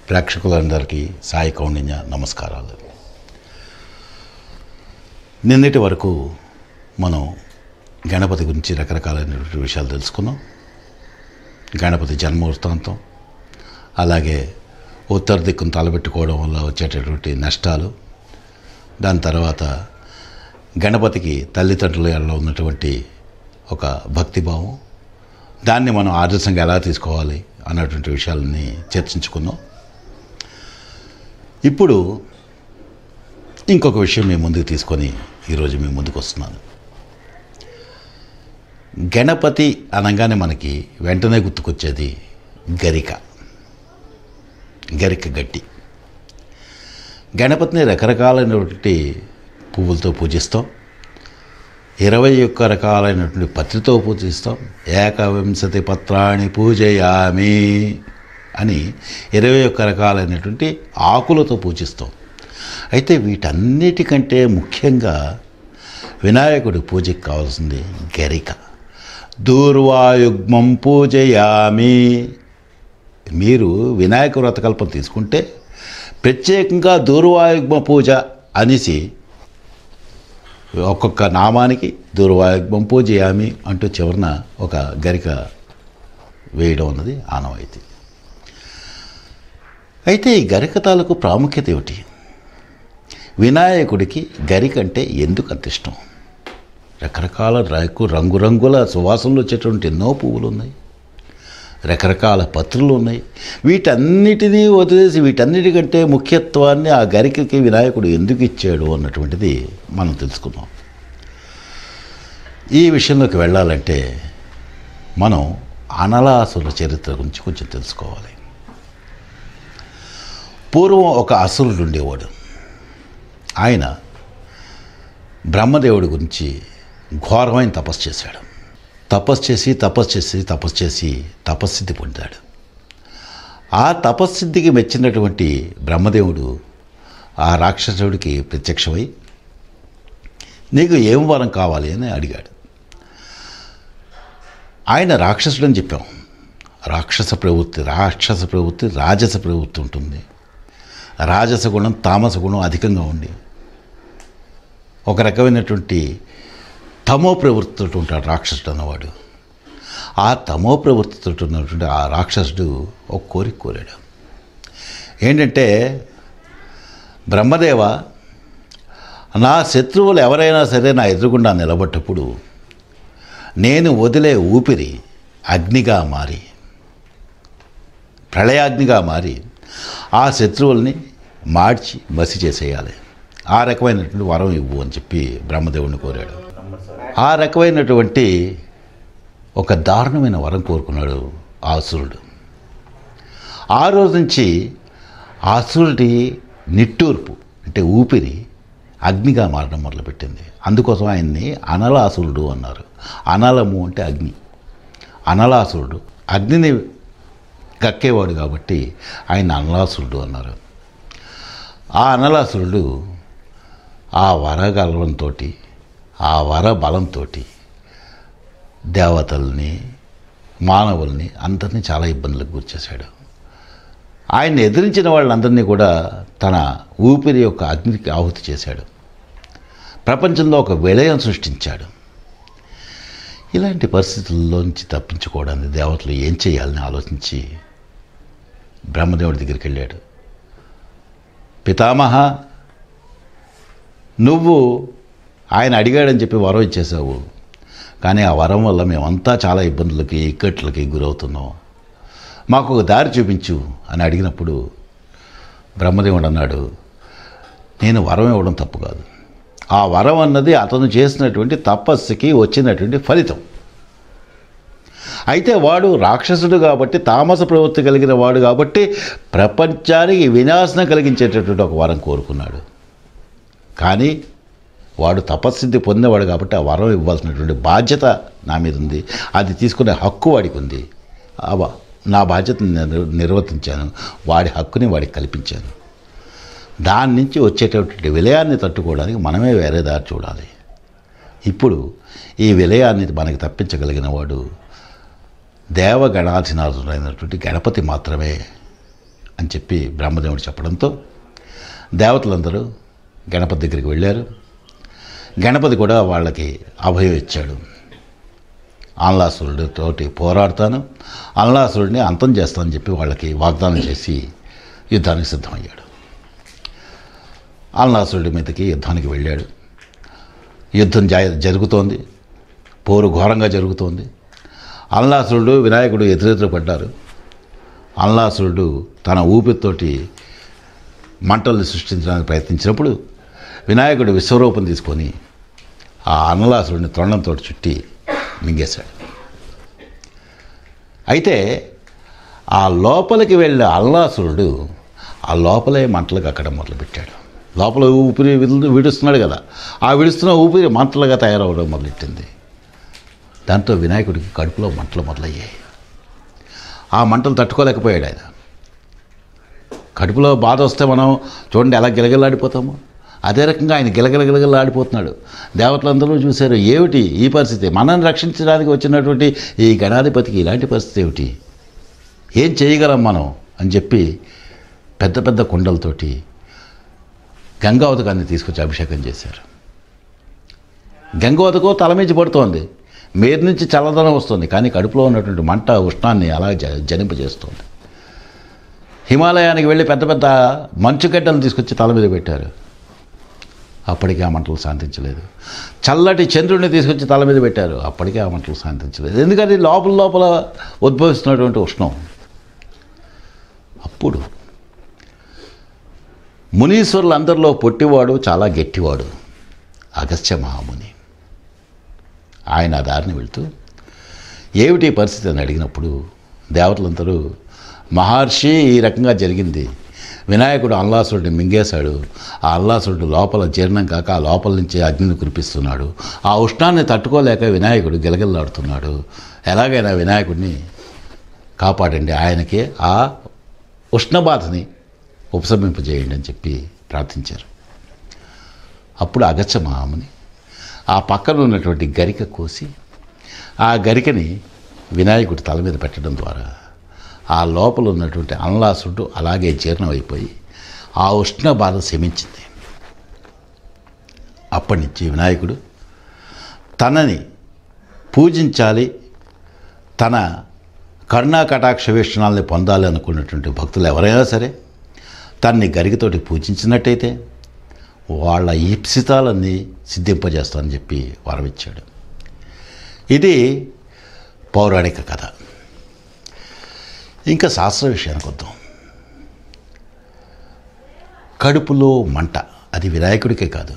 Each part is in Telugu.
ప్రేక్షకులందరికీ సాయి కౌండిన్య నమస్కారాలు నిన్నటి వరకు మనం గణపతి గురించి రకరకాలైనటువంటి విషయాలు తెలుసుకున్నాం గణపతి జన్మ వృత్తాంతం అలాగే ఉత్తర దిక్కును తలబెట్టుకోవడం వల్ల వచ్చేటటువంటి నష్టాలు దాని తర్వాత గణపతికి తల్లిదండ్రుల ఎడల ఉన్నటువంటి ఒక భక్తిభావం దాన్ని మనం ఆదర్శంగా ఎలా తీసుకోవాలి అన్నటువంటి విషయాలని చర్చించుకుందాం ఇప్పుడు ఇంకొక విషయం మీ ముందుకు తీసుకొని ఈరోజు మీ ముందుకు వస్తున్నాను గణపతి అనగానే మనకి వెంటనే గుర్తుకొచ్చేది గరిక గరిక గట్టి గణపతిని రకరకాలైనటువంటి పువ్వులతో పూజిస్తాం ఇరవై ఒక్క రకాలైనటువంటి పత్రితో పూజిస్తాం ఏకవింశతి పత్రాన్ని పూజయామి అని ఇరవై ఒక్క రకాలైనటువంటి ఆకులతో పూజిస్తాం అయితే వీటన్నిటికంటే ముఖ్యంగా వినాయకుడి పూజకి కావాల్సింది గరిక దూర్వాయుగ్మం పూజయామి మీరు వినాయక వ్రతకల్పం తీసుకుంటే ప్రత్యేకంగా దూర్వాయుగ్మ పూజ అనేసి ఒక్కొక్క నామానికి దూర్వాయుగ్మం పూజయామి అంటూ చివరన ఒక గరిక వేయడం అన్నది ఆనవాయితీ అయితే ఈ గరిక తాలూకు ప్రాముఖ్యత ఏమిటి వినాయకుడికి గరిక అంటే ఎందుకు అంత ఇష్టం రకరకాల రకు రంగురంగుల సువాసనలు వచ్చేటువంటి ఎన్నో పువ్వులు ఉన్నాయి రకరకాల పత్రులు ఉన్నాయి వీటన్నిటినీ వదిలేసి వీటన్నిటికంటే ముఖ్యత్వాన్ని ఆ గరికకి వినాయకుడు ఎందుకు ఇచ్చాడు అన్నటువంటిది మనం తెలుసుకుందాం ఈ విషయంలోకి వెళ్ళాలంటే మనం అనలాసుల చరిత్ర గురించి కొంచెం తెలుసుకోవాలి పూర్వం ఒక అసురుడు ఉండేవాడు ఆయన బ్రహ్మదేవుడి గురించి ఘోరమైన తపస్సు చేశాడు తపస్సు చేసి తపస్సు చేసి తపస్సు చేసి తపస్సిద్ధి పొందాడు ఆ తపస్సిద్ధికి మెచ్చినటువంటి బ్రహ్మదేవుడు ఆ రాక్షసుడికి ప్రత్యక్షమై నీకు ఏం వరం కావాలి అని అడిగాడు ఆయన రాక్షసుడు అని చెప్పాం రాక్షస ప్రవృత్తి రాక్షస ప్రవృత్తి రాజస ప్రవృత్తి ఉంటుంది రాజస గుణం తామస గుణం అధికంగా ఉండి ఒక రకమైనటువంటి తమో ప్రవృత్తితో ఉంటాడు రాక్షసుడు అన్నవాడు ఆ తమో ప్రవృత్తితో ఉన్నటువంటి ఆ రాక్షసుడు ఒక కోరిక కోరాడు ఏంటంటే బ్రహ్మదేవ నా శత్రువులు ఎవరైనా సరే నా ఎదురుగుండా నిలబడ్డప్పుడు నేను వదిలే ఊపిరి అగ్నిగా మారి ప్రళయాగ్నిగా మారి ఆ శత్రువుల్ని మార్చి మసి చేసేయాలి ఆ రకమైనటువంటి వరం ఇవ్వు అని చెప్పి బ్రహ్మదేవుని కోరాడు ఆ రకమైనటువంటి ఒక దారుణమైన వరం కోరుకున్నాడు ఆ అసురుడు ఆ రోజు నుంచి ఆ అసురుడి నిట్టూర్పు అంటే ఊపిరి అగ్నిగా మారడం మొదలుపెట్టింది అందుకోసం ఆయన్ని అనలాసురుడు అన్నారు అనలము అంటే అగ్ని అనలాసురుడు అగ్నిని కక్కేవాడు కాబట్టి ఆయన అనలాసురుడు అన్నారు ఆ అనలాసురుడు ఆ వరగలవంతో ఆ వర బలంతో దేవతల్ని మానవుల్ని అందరినీ చాలా ఇబ్బందులకు గురిచేశాడు ఆయన్ని ఎదిరించిన వాళ్ళందరినీ కూడా తన ఊపిరి యొక్క అగ్నికి ఆహుతి చేశాడు ప్రపంచంలో ఒక విలయం సృష్టించాడు ఇలాంటి పరిస్థితుల్లోంచి తప్పించుకోవడానికి దేవతలు ఏం చేయాలని ఆలోచించి బ్రహ్మదేవుడి దగ్గరికి వెళ్ళాడు పితామహ నువ్వు ఆయన అడిగాడని చెప్పి వరం ఇచ్చేసావు కానీ ఆ వరం వల్ల మేమంతా చాలా ఇబ్బందులకి ఇక్కట్లకి గురవుతున్నాం మాకు ఒక దారి చూపించు అని అడిగినప్పుడు బ్రహ్మదేవుడు అన్నాడు నేను వరం ఇవ్వడం తప్పు కాదు ఆ వరం అన్నది అతను చేసినటువంటి తపస్సుకి వచ్చినటువంటి ఫలితం అయితే వాడు రాక్షసుడు కాబట్టి తామస ప్రవృత్తి కలిగిన వాడు కాబట్టి ప్రపంచానికి వినాశనం కలిగించేటటువంటి ఒక వరం కోరుకున్నాడు కానీ వాడు తపస్సిద్ధి పొందేవాడు కాబట్టి ఆ వరం ఇవ్వాల్సినటువంటి బాధ్యత నా మీద ఉంది అది తీసుకునే హక్కు వాడికి ఉంది ఆ బా- నా బాధ్యతను నేను నిర్వర్తించాను వాడి హక్కుని వాడికి కల్పించాను దాని నుంచి వచ్చేటటువంటి విలయాన్ని తట్టుకోవడానికి మనమే వేరే దారి చూడాలి ఇప్పుడు ఈ విలయాన్ని మనకి తప్పించగలిగిన వాడు దేవగణాధినాథుడైనటువంటి గణపతి మాత్రమే అని చెప్పి బ్రహ్మదేవుడు చెప్పడంతో దేవతలందరూ గణపతి దగ్గరికి వెళ్ళారు గణపతి కూడా వాళ్ళకి అభయం ఇచ్చాడు ఆన్లాసురుడితోటి పోరాడతాను ఆన్లాసురుడిని అంతం చేస్తానని చెప్పి వాళ్ళకి వాగ్దానం చేసి యుద్ధానికి సిద్ధమయ్యాడు ఆన్లాసురుడి మీదకి యుద్ధానికి వెళ్ళాడు యుద్ధం జ- జరుగుతోంది పోరు ఘోరంగా జరుగుతోంది అల్లాసురుడు వినాయకుడు ఎదురెదురు పడ్డారు అల్లాసురుడు తన ఊపిరితోటి మంటల్ని సృష్టించడానికి ప్రయత్నించినప్పుడు వినాయకుడు విశ్వరూపం తీసుకొని ఆ అన్నలాసురుడిని తొండంతో చుట్టి మింగేశాడు అయితే ఆ లోపలికి వెళ్ళే అల్లాసురుడు ఆ లోపలే మంటలకు అక్కడ మొదలుపెట్టాడు లోపల ఊపిరి విడు- విడుస్తున్నాడు కదా ఆ విడుస్తున్న ఊపిరి మంటలుగా తయారవడం మొదలెట్టింది దాంతో వినాయకుడికి కడుపులో మంటలు మొదలయ్యాయి ఆ మంటలు తట్టుకోలేకపోయాడు ఆయన కడుపులో బాధ వస్తే మనం చూడండి ఎలా గిలగిలాడిపోతాము అదే రకంగా ఆయన గిలగిలగిలగిలాడిపోతున్నాడు దేవతలందరూ చూశారు ఏమిటి ఈ పరిస్థితి మనల్ని రక్షించడానికి వచ్చినటువంటి ఈ గణాధిపతికి ఇలాంటి పరిస్థితి ఏమిటి ఏం చేయగలం మనం అని చెప్పి పెద్ద పెద్ద కుండలతోటి గంగావతకాన్ని తీసుకొచ్చి అభిషేకం చేశారు గంగవతకు తల మించి పడుతోంది మీద నుంచి చల్లదనం వస్తుంది కానీ కడుపులో ఉన్నటువంటి మంట ఉష్ణాన్ని అలా జ జనింపజేస్తుంది హిమాలయానికి వెళ్ళి పెద్ద పెద్ద మంచుగడ్డలు తీసుకొచ్చి తల మీద పెట్టారు అప్పటికే ఆ మంటలు శాంతించలేదు చల్లటి చంద్రుడిని తీసుకొచ్చి తల మీద పెట్టారు అప్పటికే ఆ మంటలు శాంతించలేదు ఎందుకంటే లోపల లోపల ఉద్భవిస్తున్నటువంటి ఉష్ణం అప్పుడు మునీశ్వరులందరిలో పొట్టివాడు చాలా గట్టివాడు అగస్త్య మహాముని ఆయన ఆ దారిని వెళ్తూ ఏమిటి ఈ పరిస్థితి అని అడిగినప్పుడు దేవతలందరూ మహర్షి ఈ రకంగా జరిగింది వినాయకుడు అల్లాసురుడిని మింగేశాడు ఆ అల్లాసురుడు లోపల జీర్ణం కాక ఆ లోపల నుంచి అగ్నిని కురిపిస్తున్నాడు ఆ ఉష్ణాన్ని తట్టుకోలేక వినాయకుడు గిలగిల్లాడుతున్నాడు ఎలాగైనా వినాయకుడిని కాపాడండి ఆయనకి ఆ ఉష్ణబాధని ఉపశమింపజేయండి అని చెప్పి ప్రార్థించారు అప్పుడు అగచ్చ మహాముని ఆ పక్కన ఉన్నటువంటి గరిక కోసి ఆ గరికని వినాయకుడి తల మీద పెట్టడం ద్వారా ఆ లోపల ఉన్నటువంటి అన్లాసుడు అలాగే జీర్ణమైపోయి ఆ ఉష్ణ బాధ శమించింది అప్పటి నుంచి వినాయకుడు తనని పూజించాలి తన కరుణా కటాక్ష వీక్షణాలని పొందాలి అనుకున్నటువంటి భక్తులు ఎవరైనా సరే తన్ని గరికతోటి పూజించినట్టయితే వాళ్ళ ఈప్సితాలన్నీ సిద్ధింపజేస్తానని చెప్పి వరమిచ్చాడు ఇది పౌరాణిక కథ ఇంకా శాస్త్ర విషయానికి వద్దాం కడుపులో మంట అది వినాయకుడికే కాదు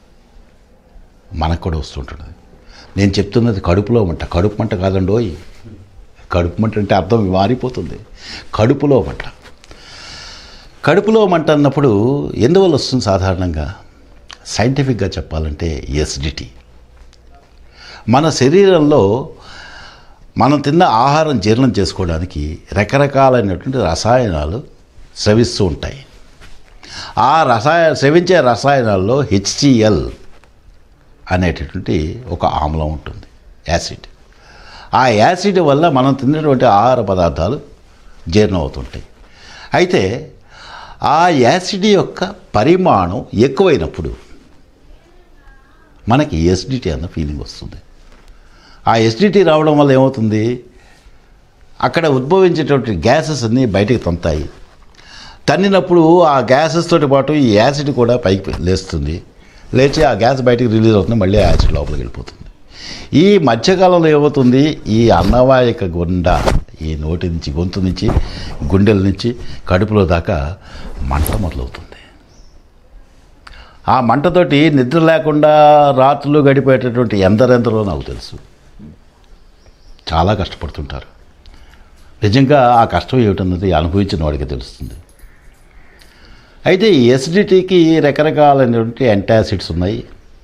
మనకు కూడా వస్తుంటుంది నేను చెప్తున్నది కడుపులో మంట కడుపు మంట కాదండోయ్ కడుపు మంట అంటే అర్థం మారిపోతుంది కడుపులో మంట కడుపులో మంట అన్నప్పుడు ఎందువల్ల వస్తుంది సాధారణంగా సైంటిఫిక్గా చెప్పాలంటే ఎసిడిటీ మన శరీరంలో మనం తిన్న ఆహారం జీర్ణం చేసుకోవడానికి రకరకాలైనటువంటి రసాయనాలు స్రవిస్తూ ఉంటాయి ఆ రసాయ స్రవించే రసాయనాల్లో హెచ్సిఎల్ అనేటటువంటి ఒక ఆమ్లం ఉంటుంది యాసిడ్ ఆ యాసిడ్ వల్ల మనం తిన్నటువంటి ఆహార పదార్థాలు జీర్ణం అవుతుంటాయి అయితే ఆ యాసిడ్ యొక్క పరిమాణం ఎక్కువైనప్పుడు మనకి ఎసిడిటీ అన్న ఫీలింగ్ వస్తుంది ఆ ఎసిడిటీ రావడం వల్ల ఏమవుతుంది అక్కడ ఉద్భవించేటువంటి గ్యాసెస్ అన్నీ బయటికి తంతాయి తన్నినప్పుడు ఆ గ్యాసెస్ తోటి పాటు ఈ యాసిడ్ కూడా పైకి లేస్తుంది లేచి ఆ గ్యాస్ బయటికి రిలీజ్ అవుతుంది మళ్ళీ ఆ యాసిడ్ లోపలికి వెళ్ళిపోతుంది ఈ మధ్యకాలంలో ఏమవుతుంది ఈ అన్నవాయక గుండ ఈ నోటి నుంచి గొంతు నుంచి గుండెల నుంచి కడుపులో దాకా మంట మొదలవుతుంది ఆ మంటతోటి నిద్ర లేకుండా రాత్రులు గడిపేటటువంటి ఎందరెందరో నాకు తెలుసు చాలా కష్టపడుతుంటారు నిజంగా ఆ కష్టం ఏమిటన్నది అనుభవించిన వాడికి తెలుస్తుంది అయితే ఈ ఎసిడిటీకి రకరకాలైనటువంటి యాంటాసిడ్స్ ఉన్నాయి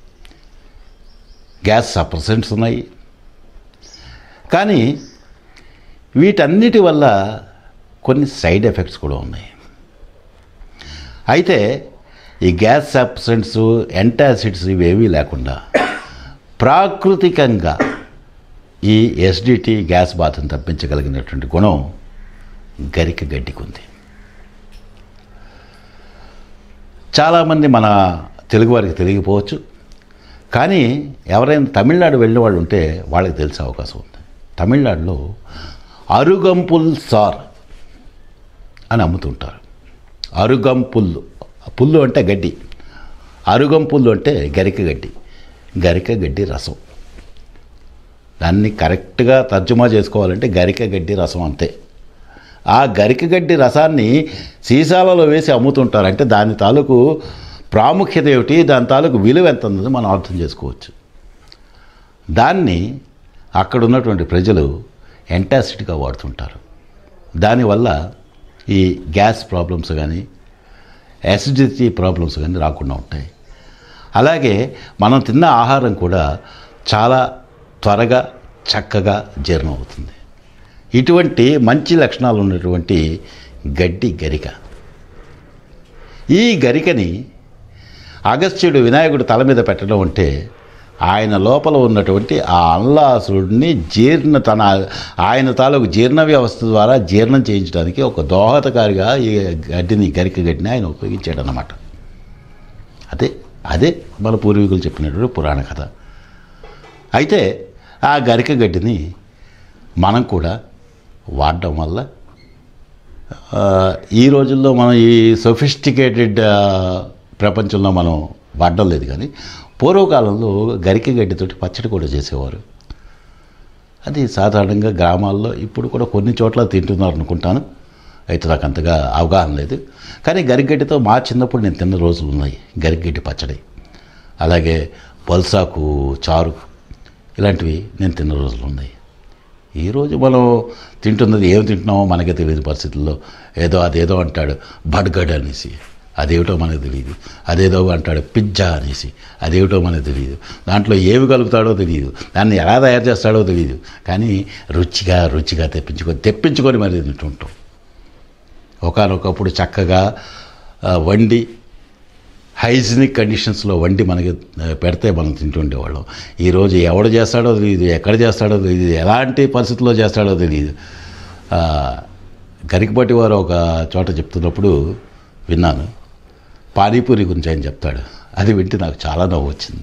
గ్యాస్ సప్రసెంట్స్ ఉన్నాయి కానీ వీటన్నిటి వల్ల కొన్ని సైడ్ ఎఫెక్ట్స్ కూడా ఉన్నాయి అయితే ఈ గ్యాస్ సప్సెంట్స్ యాంటాసిడ్స్ ఇవేవీ లేకుండా ప్రాకృతికంగా ఈ ఎస్డిటి గ్యాస్ బాధను తప్పించగలిగినటువంటి గుణం గరిక గడ్డికి ఉంది చాలామంది మన తెలుగు వారికి తెలియకపోవచ్చు కానీ ఎవరైనా తమిళనాడు వెళ్ళిన వాళ్ళు ఉంటే వాళ్ళకి తెలిసే అవకాశం ఉంది తమిళనాడులో అరుగంపుల్ సార్ అని అమ్ముతుంటారు అరుగంపుల్లు పుల్లు అంటే గడ్డి అరుగంపుల్లు అంటే గరిక గడ్డి గరిక గడ్డి రసం దాన్ని కరెక్ట్గా తర్జుమా చేసుకోవాలంటే గరిక గడ్డి రసం అంతే ఆ గరిక గడ్డి రసాన్ని సీసాలలో వేసి అమ్ముతుంటారు అంటే దాని తాలూకు ప్రాముఖ్యత ఏమిటి దాని తాలూకు విలువ ఎంత ఉన్నది మనం అర్థం చేసుకోవచ్చు దాన్ని అక్కడ ఉన్నటువంటి ప్రజలు ఎంటాసిడ్గా వాడుతుంటారు దానివల్ల ఈ గ్యాస్ ప్రాబ్లమ్స్ కానీ యాసిడిటీ ప్రాబ్లమ్స్ కానీ రాకుండా ఉంటాయి అలాగే మనం తిన్న ఆహారం కూడా చాలా త్వరగా చక్కగా జీర్ణం అవుతుంది ఇటువంటి మంచి లక్షణాలు ఉన్నటువంటి గడ్డి గరిక ఈ గరికని అగస్త్యుడు వినాయకుడు తల మీద పెట్టడం అంటే ఆయన లోపల ఉన్నటువంటి ఆ అల్లాసుడిని జీర్ణ తన ఆయన తాలూకు జీర్ణ వ్యవస్థ ద్వారా జీర్ణం చేయించడానికి ఒక దోహదకారిగా ఈ గడ్డిని గరిక గడ్డిని ఆయన ఉపయోగించాడు అన్నమాట అదే అదే మన పూర్వీకులు చెప్పినటువంటి పురాణ కథ అయితే ఆ గరిక గడ్డిని మనం కూడా వాడడం వల్ల ఆ, ఈ రోజుల్లో మనం ఈ సొఫిస్టికేటెడ్ ప్రపంచంలో మనం వాడడం లేదు కానీ పూర్వకాలంలో గరిక గడ్డితోటి పచ్చడి కూడా చేసేవారు అది సాధారణంగా గ్రామాల్లో ఇప్పుడు కూడా కొన్ని చోట్ల తింటున్నారు అనుకుంటాను అయితే నాకు అంతగా అవగాహన లేదు కానీ గరిగడ్డితో మా చిన్నప్పుడు నేను తిన్న రోజులు ఉన్నాయి గరిగడ్డి పచ్చడి అలాగే పల్సాకు చారు ఇలాంటివి నేను తిన్న రోజులు ఉన్నాయి ఈరోజు మనం తింటున్నది ఏం తింటున్నామో మనకే తెలియదు పరిస్థితుల్లో ఏదో అదేదో అంటాడు బడ్గడ్ అనేసి అదేమిటో మనకు తెలియదు అదేదో అంటాడు పిజ్జా అనేసి అదేమిటో మనకు తెలియదు దాంట్లో ఏమి కలుపుతాడో తెలియదు దాన్ని ఎలా తయారు చేస్తాడో తెలియదు కానీ రుచిగా రుచిగా తెప్పించుకొని తెప్పించుకొని మరి తింటుంటాం ఒకనొకప్పుడు చక్కగా ఆ, వండి హైజీనిక్ కండిషన్స్లో వండి మనకి ఆ, పెడితే మనం తింటుండేవాళ్ళం ఈరోజు ఎవడు చేస్తాడో తెలియదు ఎక్కడ చేస్తాడో తెలియదు ఎలాంటి పరిస్థితుల్లో చేస్తాడో తెలియదు ఆ, గరికపాటి వారు ఒక చోట చెప్తున్నప్పుడు విన్నాను పానీపూరి గురించి ఆయన చెప్తాడు అది వింటే నాకు చాలా నవ్వు వచ్చింది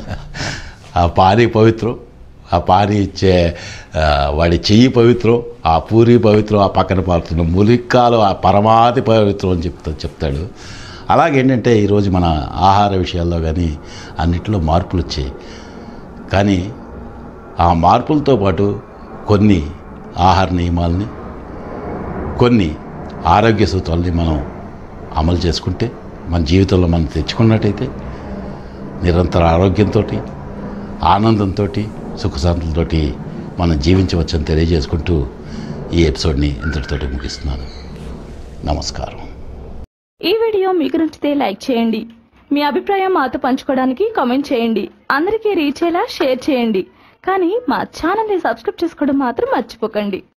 ఆ పానీ పవిత్రం ఆ పానీ ఇచ్చే ఆ, వాడి చెయ్యి పవిత్రం ఆ పూరి పవిత్రం ఆ పక్కన పారుతున్న ములిక్కాలు ఆ పరమాతి పవిత్రం అని చెప్తా చెప్తాడు అలాగేంటంటే ఈరోజు మన ఆహార విషయాల్లో కానీ అన్నిట్లో మార్పులు వచ్చాయి కానీ ఆ మార్పులతో పాటు కొన్ని ఆహార నియమాలని కొన్ని ఆరోగ్య సూత్రాలని మనం అమలు చేసుకుంటే మన జీవితంలో మనం తెచ్చుకున్నట్టయితే నిరంతర ఆరోగ్యంతో ఆనందంతో సుఖశాంతులతోటి మనం జీవించవచ్చని తెలియజేసుకుంటూ ఈ ఎపిసోడ్ని ఇంతటితోటి ముగిస్తున్నాను నమస్కారం ఈ వీడియో మీకు నచ్చితే లైక్ చేయండి మీ అభిప్రాయం మాతో పంచుకోవడానికి కామెంట్ చేయండి అందరికీ రీచ్ అయ్యేలా షేర్ చేయండి కానీ మా ఛానల్ని సబ్స్క్రైబ్ చేసుకోవడం మాత్రం మర్చిపోకండి